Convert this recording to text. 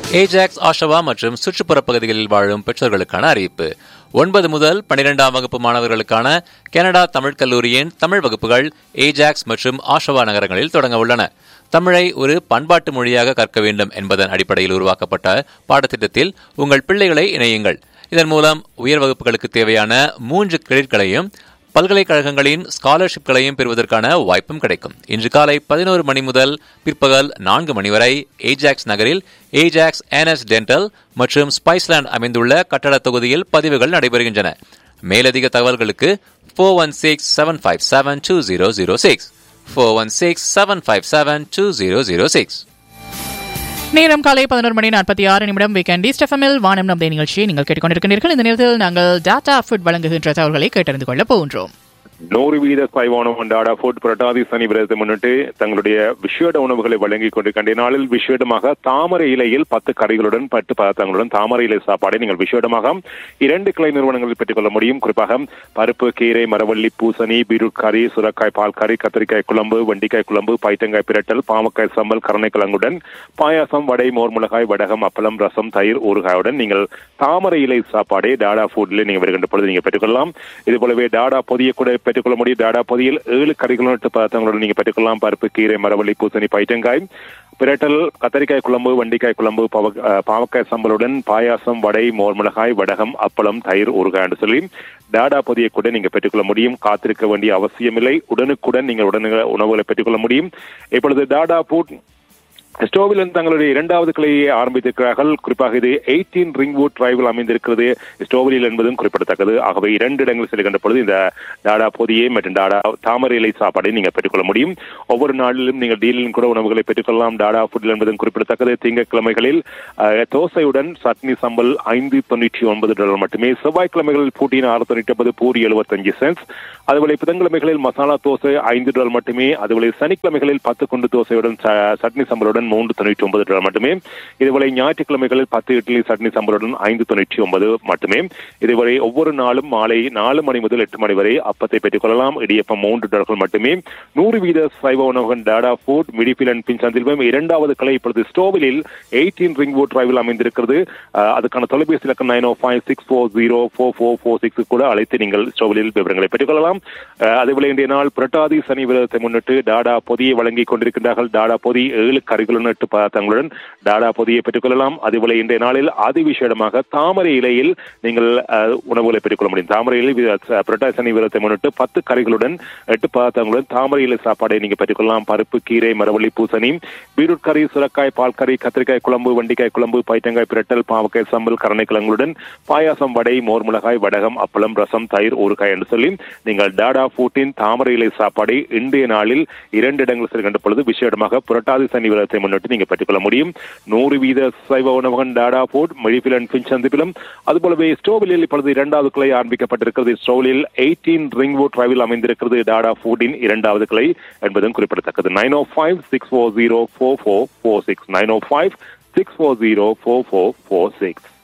Ajax ஆஷவா மற்றும் சுற்றுப்புற பகுதிகளில் வாழும் பெற்றோர்களுக்கான அறிவிப்பு ஒன்பது முதல் பனிரெண்டாம் வகுப்பு மாணவர்களுக்கான கனடா தமிழ் கல்லூரியின் தமிழ் வகுப்புகள் ஏஜாக்ஸ் மற்றும் ஆஷவா நகரங்களில் தொடங்க உள்ளன தமிழை ஒரு பண்பாட்டு மொழியாக கற்க வேண்டும் என்பதன் அடிப்படையில் உருவாக்கப்பட்ட பாடத்திட்டத்தில் உங்கள் பிள்ளைகளை இணையுங்கள் இதன் மூலம் உயர் வகுப்புகளுக்கு தேவையான மூன்று கிரெடிட்களையும் பல்கலைக்கழகங்களின் ஸ்காலர்ஷிப்களையும் பெறுவதற்கான வாய்ப்பும் கிடைக்கும் இன்று காலை பதினோரு மணி முதல் பிற்பகல் நான்கு மணி வரை ஏஜாக்ஸ் நகரில் ஏஜாக்ஸ் என்எஸ் டென்டல் மற்றும் ஸ்பைஸ்லாண்ட் அமைந்துள்ள கட்டட தொகுதியில் பதிவுகள் நடைபெறுகின்றன மேலதிக தகவல்களுக்கு four one six seven five seven two zero zero six four one six seven five seven two zero zero six நேரம் காலை பதினோரு மணி நாற்பத்தி ஆறு நிமிடம் வீக்கெண்ட் ஸ்டெஃபமில் வானம் நம்பே நிகழ்ச்சியை நீங்கள் கேட்டுக்கொண்டிருக்கிறீர்கள் இந்த நேரத்தில் நாங்கள் டாடா ஃபுட் வழங்குகின்ற தகவல்களை கேட்டறிந்து கொள்ள போகின்றோம் நூறு வீத சைவான கொண்டாட ஃபுட் புரட்டாதி சனி விரதத்தை முன்னிட்டு தங்களுடைய விஷேட உணவுகளை வழங்கிக் கொண்டிருக்கின்ற நாளில் விஷேடமாக தாமரை இலையில் பத்து கறிகளுடன் பத்து பதார்த்தங்களுடன் தாமரை இலை சாப்பாடை நீங்கள் விஷேடமாக இரண்டு கிளை நிறுவனங்களில் பெற்றுக்கொள்ள முடியும் குறிப்பாக பருப்பு கீரை மரவள்ளி பூசணி பீருட் கறி சுரக்காய் பால் கறி கத்திரிக்காய் குழம்பு வண்டிக்காய் குழம்பு பைத்தங்காய் பிரட்டல் பாமக்காய் சம்பல் கருணைக்கிழங்குடன் பாயாசம் வடை மோர் மிளகாய் வடகம் அப்பளம் ரசம் தயிர் ஊறுகாயுடன் நீங்கள் தாமரை இலை சாப்பாடை டாடா ஃபுட்ல நீங்க வருகின்ற பொழுது நீங்க பெற்றுக்கொள்ளலாம் இது போலவே டாடா பொதிய கூட பெற்றுக்கொள்ள முடியும் டாடா பொதியில் ஏழு கறிகளும் எட்டு பதார்த்தங்களுடன் நீங்க பெற்றுக்கொள்ளலாம் பருப்பு கீரை மரவள்ளி பூசணி பைத்தங்காய் பிரட்டல் கத்தரிக்காய் குழம்பு வண்டிக்காய் குழம்பு பவ- அஹ், பாவக்காய் சம்பலுடன் பாயாசம் வடை மோர் மிளகாய் வடகம் அப்பளம் தயிர் ஊறுகாய் என்று சொல்லி டாடா பொதியை கூட நீங்க பெற்றுக்கொள்ள முடியும் காத்திருக்க வேண்டிய அவசியமில்லை உடனுக்குடன் நீங்கள் உடனே உணவுகளை பெற்றுக்கொள்ள முடியும் இப்பொழுது டாடா ஃபுட் ஸ்டோவிலிருந்து தங்களுடைய இரண்டாவது கிளையை ஆரம்பித்திருக்கிறார்கள் குறிப்பாக இது எயிட்டீன் ரிங்வுட் டிரைவில் அமைந்திருக்கிறது ஸ்டோவிலில் என்பதும் குறிப்பிடத்தக்கது ஆகவே இரண்டு இடங்களில் செல்கின்ற பொழுது இந்த டாடா பொதியை மற்றும் டாடா தாமரை இலை சாப்பாடை நீங்கள் பெற்றுக்கொள்ள முடியும் ஒவ்வொரு நாளிலும் நீங்கள் டீலிலும் கூட உணவுகளை பெற்றுக்கொள்ளலாம் டாடா ஃபுட்டில் என்பதும் குறிப்பிடத்தக்கது திங்கட்கிழமைகளில் அஹ், தோசையுடன் சட்னி சம்பல் ஐந்து தொண்ணூற்றி ஒன்பது டாலர் மட்டுமே செவ்வாய்க்கிழமைகளில் பூட்டியின் ஆறு தொண்ணூற்றி ஒன்பது பூரி எழுபத்தஞ்சு சென்ஸ் அதுபோல புதன்கிழமைகளில் மசாலா தோசை ஐந்து டாலர் மட்டுமே அதுபோல சனிக்கிழமைகளில் பத்து குண்டு தோசையுடன் ச- சட்னி சம்பளுடன் மூன்று தொண்ணூற்றி ஒன்பது டாலர் மட்டுமே இதுவரை ஞாயிற்றுக்கிழமைகளில் பத்து இட்லி சட்னி சம்பளுடன் ஐந்து தொண்ணூற்றி ஒன்பது மட்டுமே இதுவரை ஒவ்வொரு நாளும் மாலை நாலு மணி முதல் எட்டு மணி வரை அப்பத்தை பெற்றுக் கொள்ளலாம் இடியப்பம் மூன்று டாலர்கள் மட்டுமே நூறு வீத சைவ உணவகன் Tata food Middlefield and Finch சந்தில்வம் இரண்டாவது கிளை இப்பொழுது ஸ்டோவிலில் எயிட்டீன் ரிங் வுட் டிரைவில் அமைந்திருக்கிறது அஹ், அதுக்கான தொலைபேசி இலக்கம் nine O five six four zero four four four six கூட அழைத்து நீங்கள் ஸ்டோவிலில் விவரங்களை பெற்றுக்கொள்ளலாம் அஹ், அதேபோல இன்றைய நாள் புரட்டாதி சனி விரதத்தை முன்னிட்டு டாடா பொதியை வழங்கிக் கொண்டிருக்கின்றார்கள் டாடா பொதி ஏழு கறிகளுடன் எட்டு பதார்த்தங்களுடன் டாடா பொதியை பெற்றுக்கொள்ளலாம் அதேபோல இன்றைய நாளில் அதிவிசேடமாக தாமரை இலையில் நீங்கள் அஹ், உணவுகளை பெற்றுக்கொள்ள முடியும் தாமரை இலை வி- அஹ், புரட்டாதி சனி விரதத்தை முன்னிட்டு பத்து கறிகளுடன் எட்டு பதார்த்தங்களுடன் தாமரை இலை சாப்பாடை நீங்க பெற்றுக்கொள்ளலாம் பருப்பு கீரை மரவள்ளி பூசணி பீட்ரூட் கறி சுரக்காய் பால் கறி கத்திரிக்காய் குழம்பு வண்டிக்காய் குழம்பு பைத்தங்காய் பிரட்டல் பாவக்காய் சம்பல் கருணைக்கிழங்குடன் பாயாசம் வடை மோர் மிளகாய் வடகம் அப்பளம் ரசம் தயிர் ஊறுகாய் என்று சொல்லி நீங்கள் டாடா ஃபூட்டின் தாமரை இலை சாப்பாடை இன்றைய நாளில் இரண்டு இடங்கள் செல்கின்ற பொழுது விசேடமாக புரட்டாதி சனி விரதத்தை முன்னிட்டு நீங்க பெற்றுக்கொள்ள முடியும் நூறு வீத சைவ உணவகன் டாடா ஃபுட் மெழிப்பில் அண்ட் பின் சந்திப்பிலும் அதுபோலவே ஸ்டோவிலில் இப்பொழுது இரண்டாவது கிளை ஆரம்பிக்கப்பட்டிருக்கிறது ஸ்டோவிலில் எயிட்டீன் ரிங்வுட் டிரைவில் அமைந்திருக்கிறது டாடா ஃபுட்டின் இரண்டாவது கிளை என்பதும் குறிப்பிடத்தக்கது nine O five six four zero four four four six nine O five six four zero four four four six